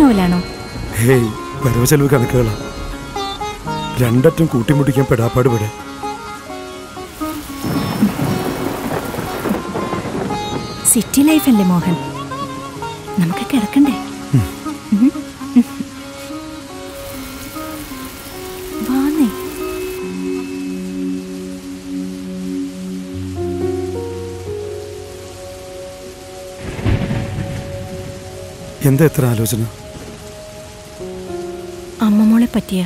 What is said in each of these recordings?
നോവലാണോ hey വരവ് ചെലവ് കണക്കുകളാ രണ്ടറ്റം കൂട്ടിമുട്ടിക്കാൻ പെടാപ്പാട് പെടെ city life അല്ലേ മോഹൻ നമുക്ക് കിടക്കണ്ടേ ഉം. വാന്നേ എന്താ എത്ര ആലോചന അമ്മമോളെ പറ്റിയ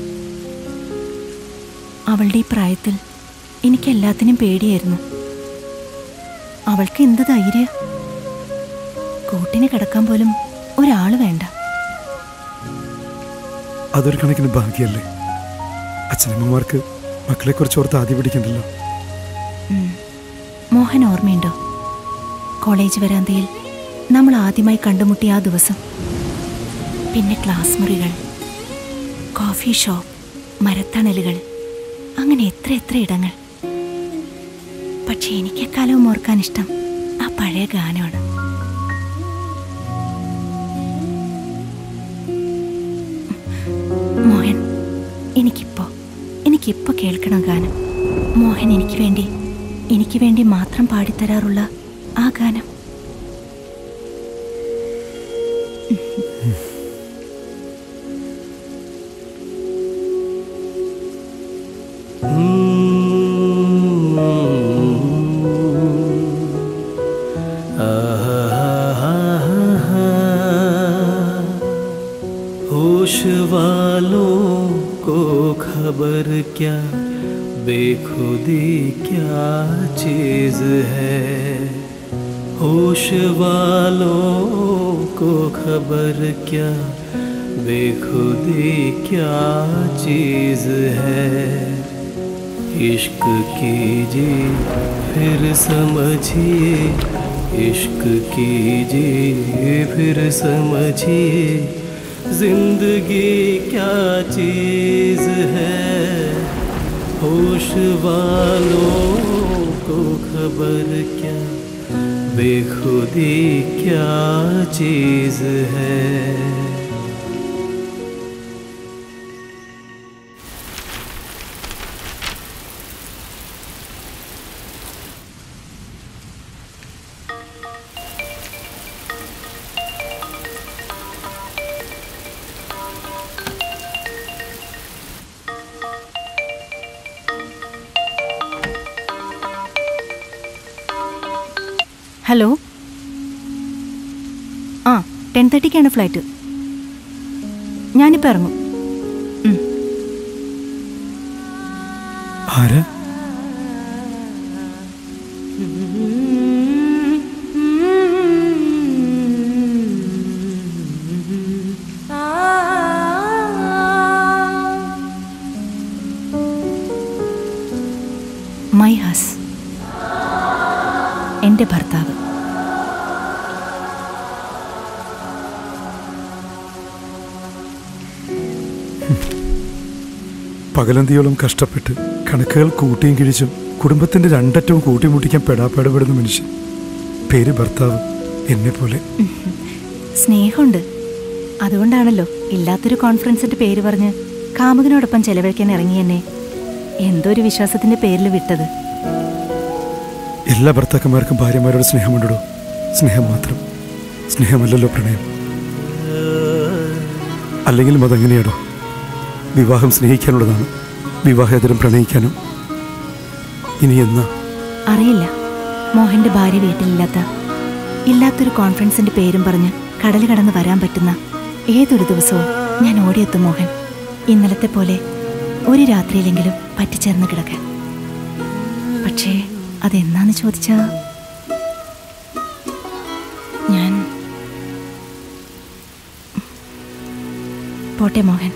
അവളുടെ ഈ പ്രായത്തിൽ എനിക്ക് എല്ലാത്തിനും പേടിയായിരുന്നു അവൾക്ക് എന്ത് ധൈര്യ കൂട്ടിന് കിടക്കാൻ പോലും ഒരാൾ വേണ്ട അതൊരു കണക്കിന് ഭാഗ്യല്ലേ അച്ഛനമ്മമാർക്ക് മക്കളെക്കുറിച്ച് ഓർത്ത് ആദ്യം പിടിക്കണ്ടല്ലോ ഉം. മോഹൻ ഓർമ്മയുണ്ടോ കോളേജ് വരാന്തയിൽ നമ്മൾ ആദ്യമായി കണ്ടുമുട്ടിയ ആ ദിവസം പിന്നെ ക്ലാസ് മുറികൾ കോഫി ഷോപ്പ് മരത്തണലുകൾ അങ്ങനെ എത്ര എത്ര ഇടങ്ങൾ പക്ഷെ എനിക്ക് എക്കാലവും ഓർക്കാൻ ഇഷ്ടം ആ പഴയ ഗാനമാണ് മോഹൻ എനിക്കിപ്പോ എനിക്കിപ്പോ കേൾക്കണം ഗാനം മോഹൻ എനിക്ക് വേണ്ടി എനിക്ക് വേണ്ടി മാത്രം പാടിത്തരാറുള്ള ആ ഗാനം होश वालों को खबर क्या बेखुदी क्या चीज है होश वालों को खबर क्या बेखुदी क्या चीज है इश्क कीजिए फिर समझिए इश्क कीजिए फिर समझिए जिंदगी क्या चीज है होश वालों को खबर क्या बेखुदी क्या चीज है ഹലോ ആ ടെൻ തേർട്ടിക്കാണ് ഫ്ലൈറ്റ് ഞാനിപ്പോൾ ഇറങ്ങും ഉം. ആരാ മൈ ഹസ് എൻ്റെ ഭർത്താവ് പകലന്തിയോളം കഷ്ടപ്പെട്ട് കണക്കുകൾ കൂട്ടിയും കിഴിച്ചും കുടുംബത്തിന്റെ രണ്ടറ്റവും കൂട്ടിമുട്ടിക്കാൻ പെടാപ്പാടുപെടുന്ന മനുഷ്യൻ പേര് ഭർത്താവ് എന്നെ പോലെ സ്നേഹമുണ്ട് അതുകൊണ്ടാണല്ലോ ഇല്ലാത്തൊരു കോൺഫറൻസിന്റെ പേര് പറഞ്ഞ് കാമുകനോടൊപ്പം ചെലവഴിക്കാൻ ഇറങ്ങി എന്നെ എന്തോ ഒരു വിശ്വാസത്തിന്റെ പേരിൽ വിട്ടത് എല്ലാ ഭർത്താക്കന്മാർക്കും ഭാര്യമാരോട് സ്നേഹമുണ്ടോ സ്നേഹം മാത്രം സ്നേഹമല്ലല്ലോ പ്രണയം അല്ലെങ്കിലും അതെങ്ങനെയാടോ വിവാഹം സ്നേഹിക്കാനുള്ളതാണ് വിവാഹേതരം പ്രണയിക്കാനും ഇനി എന്നാ അറിയില്ല മോഹന്റെ ഭാര്യ വീട്ടിലില്ലാത്ത ഇല്ലാത്തൊരു കോൺഫറൻസിന്റെ പേരും പറഞ്ഞ് കടൽ കടന്ന് വരാൻ പറ്റുന്ന ഏതൊരു ദിവസവും ഞാൻ ഓടിയെത്തും മോഹൻ ഇന്നലത്തെ പോലെ ഒരു രാത്രിയിലെങ്കിലും പറ്റിച്ചേർന്ന് കിടക്കാൻ പക്ഷേ അതെന്നാന്ന് ചോദിച്ചാ ഞാൻ പോട്ടെ മോഹൻ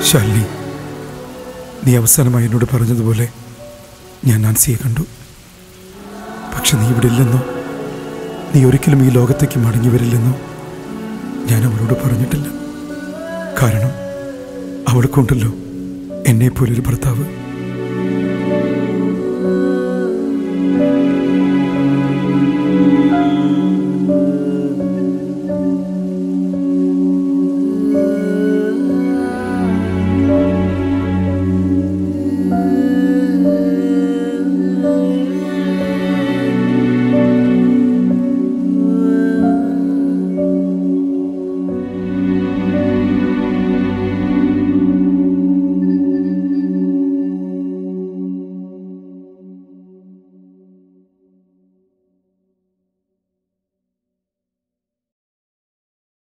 ശാലിനി നീ അവസാനമായി എന്നോട് പറഞ്ഞതുപോലെ ഞാൻ നാൻസിയെ കണ്ടു പക്ഷെ നീ ഇവിടെ ഇല്ലെന്നോ നീ ഒരിക്കലും ഈ ലോകത്തേക്ക് മടങ്ങി വരില്ലെന്നോ ഞാൻ അവളോട് പറഞ്ഞിട്ടില്ല കാരണം അവൾക്കുണ്ടല്ലോ എന്നെപ്പോലൊരു ഭർത്താവ്